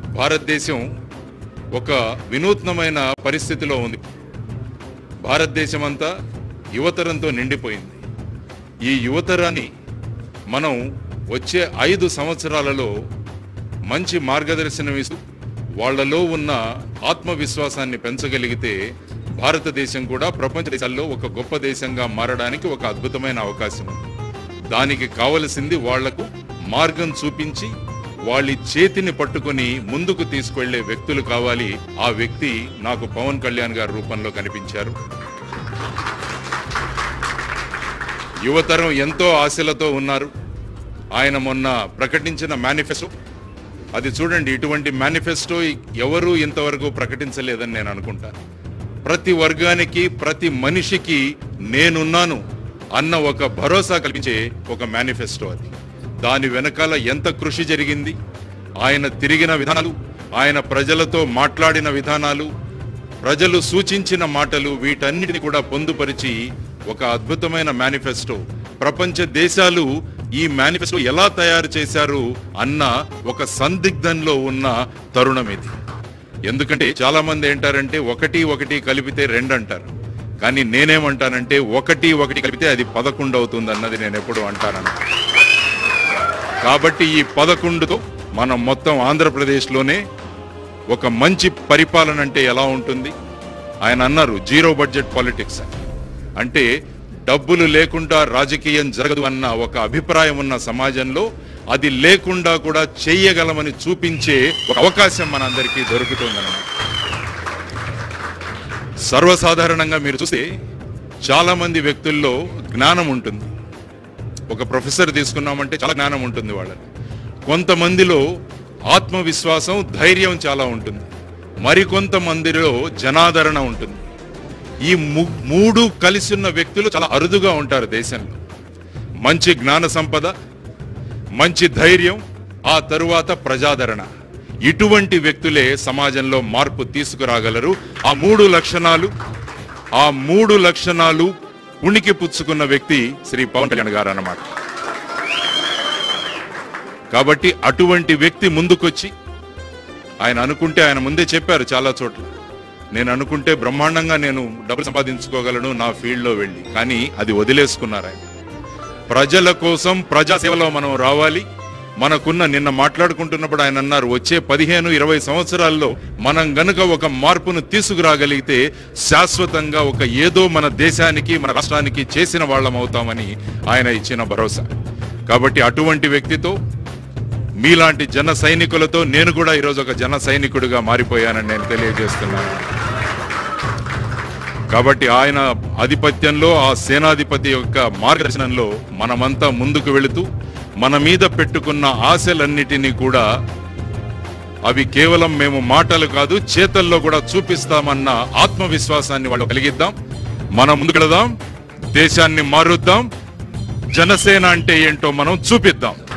భారతదేశం ఒక వినూత్నమైన పరిస్థితిలో ఉంది భారతదేశం అంతా యువతరంతో నిండిపోయింది ఈ యువతరాన్ని మనం వచ్చే ఐదు సంవత్సరాలలో మంచి మార్గదర్శనం ఇస్తూ వాళ్ళలో ఉన్న ఆత్మవిశ్వాసాన్ని పెంచగలిగితే భారతదేశం కూడా ప్రపంచ దేశాల్లో ఒక గొప్ప దేశంగా మారడానికి ఒక అద్భుతమైన అవకాశం ఉంది దానికి కావలసింది వాళ్లకు మార్గం చూపించి వాళ్ళ చేతిని పట్టుకొని ముందుకు తీసుకెళ్లే వ్యక్తులు కావాలి ఆ వ్యక్తి నాకు పవన్ కళ్యాణ్ గారి రూపంలో కనిపించారు యువతరం ఎంతో ఆశలతో ఉన్నారు ఆయన మొన్న ప్రకటించిన మేనిఫెస్టో అది చూడండి ఇటువంటి మేనిఫెస్టో ఎవరు ఇంతవరకు ప్రకటించలేదని నేను అనుకుంటాను ప్రతి వర్గానికి ప్రతి మనిషికి నేనున్నాను అన్న ఒక భరోసా కల్పించే ఒక మేనిఫెస్టో అది దాని వెనకాల ఎంత కృషి జరిగింది ఆయన తిరిగిన విధానాలు ఆయన ప్రజలతో మాట్లాడిన విధానాలు ప్రజలు సూచించిన మాటలు వీటన్నిటిని కూడా పొందుపరిచి ఒక అద్భుతమైన మేనిఫెస్టో ప్రపంచ దేశాలు ఈ మేనిఫెస్టో ఎలా తయారు చేశారు అన్న ఒక సందిగ్ధంలో ఉన్న తరుణం ఇది ఎందుకంటే చాలా మంది ఏంటారంటే ఒకటి ఒకటి కలిపితే రెండు అంటారు కానీ నేనేమంటానంటే ఒకటి ఒకటి కలిపితే అది పదకొండు అవుతుంది అన్నది నేను ఎప్పుడు అంటానన్న కాబట్టి ఈ పదకొండుతో మనం మొత్తం ఆంధ్రప్రదేశ్లోనే ఒక మంచి పరిపాలన అంటే ఎలా ఉంటుంది ఆయన అన్నారు జీరో బడ్జెట్ పాలిటిక్స్ అని అంటే డబ్బులు లేకుండా రాజకీయం జరగదు అన్న ఒక అభిప్రాయం ఉన్న సమాజంలో అది లేకుండా కూడా చెయ్యగలమని చూపించే ఒక అవకాశం మనందరికీ దొరుకుతుందన్నమాట సర్వసాధారణంగా మీరు చూస్తే చాలా మంది వ్యక్తుల్లో జ్ఞానం ఉంటుంది ఒక ప్రొఫెసర్ తీసుకున్నామంటే చాలా జ్ఞానం ఉంటుంది వాళ్ళని కొంతమందిలో ఆత్మవిశ్వాసం ధైర్యం చాలా ఉంటుంది మరికొంతమందిలో జనాదరణ ఉంటుంది ఈ ము- మూడు కలిసి ఉన్న వ్యక్తులు చాలా అరుదుగా ఉంటారు దేశంలో మంచి జ్ఞాన సంపద మంచి ధైర్యం ఆ తరువాత ప్రజాదరణ ఇటువంటి వ్యక్తులే సమాజంలో మార్పు తీసుకురాగలరు ఆ మూడు లక్షణాలు ఆ మూడు లక్షణాలు ఉనికి పుచ్చుకున్న వ్యక్తి శ్రీ పవన్ కళ్యాణ్ గారు అన్నమాట కాబట్టి అటువంటి వ్యక్తి ముందుకొచ్చి ఆయన అనుకుంటే ఆయన ముందే చెప్పారు చాలా చోట్ల నేను అనుకుంటే బ్రహ్మాండంగా నేను డబ్బులు సంపాదించుకోగలను నా ఫీల్డ్లో వెళ్ళి కానీ అది వదిలేసుకున్నారు ఆయన ప్రజల కోసం ప్రజాసేవలో మనం రావాలి మనకున్న నిన్న మాట్లాడుకుంటున్నప్పుడు ఆయన అన్నారు వచ్చే పదిహేను ఇరవై సంవత్సరాల్లో మనం గనుక ఒక మార్పును తీసుకురాగలిగితే శాశ్వతంగా ఒక ఏదో మన దేశానికి మన రాష్ట్రానికి చేసిన వాళ్ళం అవుతామని ఆయన ఇచ్చిన భరోసా కాబట్టి అటువంటి వ్యక్తితో మీలాంటి జన సైనికులతో నేను కూడా ఈరోజు ఒక జన సైనికుడిగా మారిపోయానని నేను తెలియజేస్తున్నాను కాబట్టి ఆయన ఆధిపత్యంలో ఆ సేనాధిపతి యొక్క మార్గదర్శనంలో మనమంతా ముందుకు వెళుతూ మన మీద పెట్టుకున్న ఆశలన్నిటినీ కూడా అవి కేవలం మేము మాటలు కాదు చేతల్లో కూడా చూపిస్తామన్న ఆత్మవిశ్వాసాన్ని వాళ్ళు కలిగిద్దాం మనం ముందుకెళదాం దేశాన్ని మారుద్దాం జనసేన అంటే ఏంటో మనం చూపిద్దాం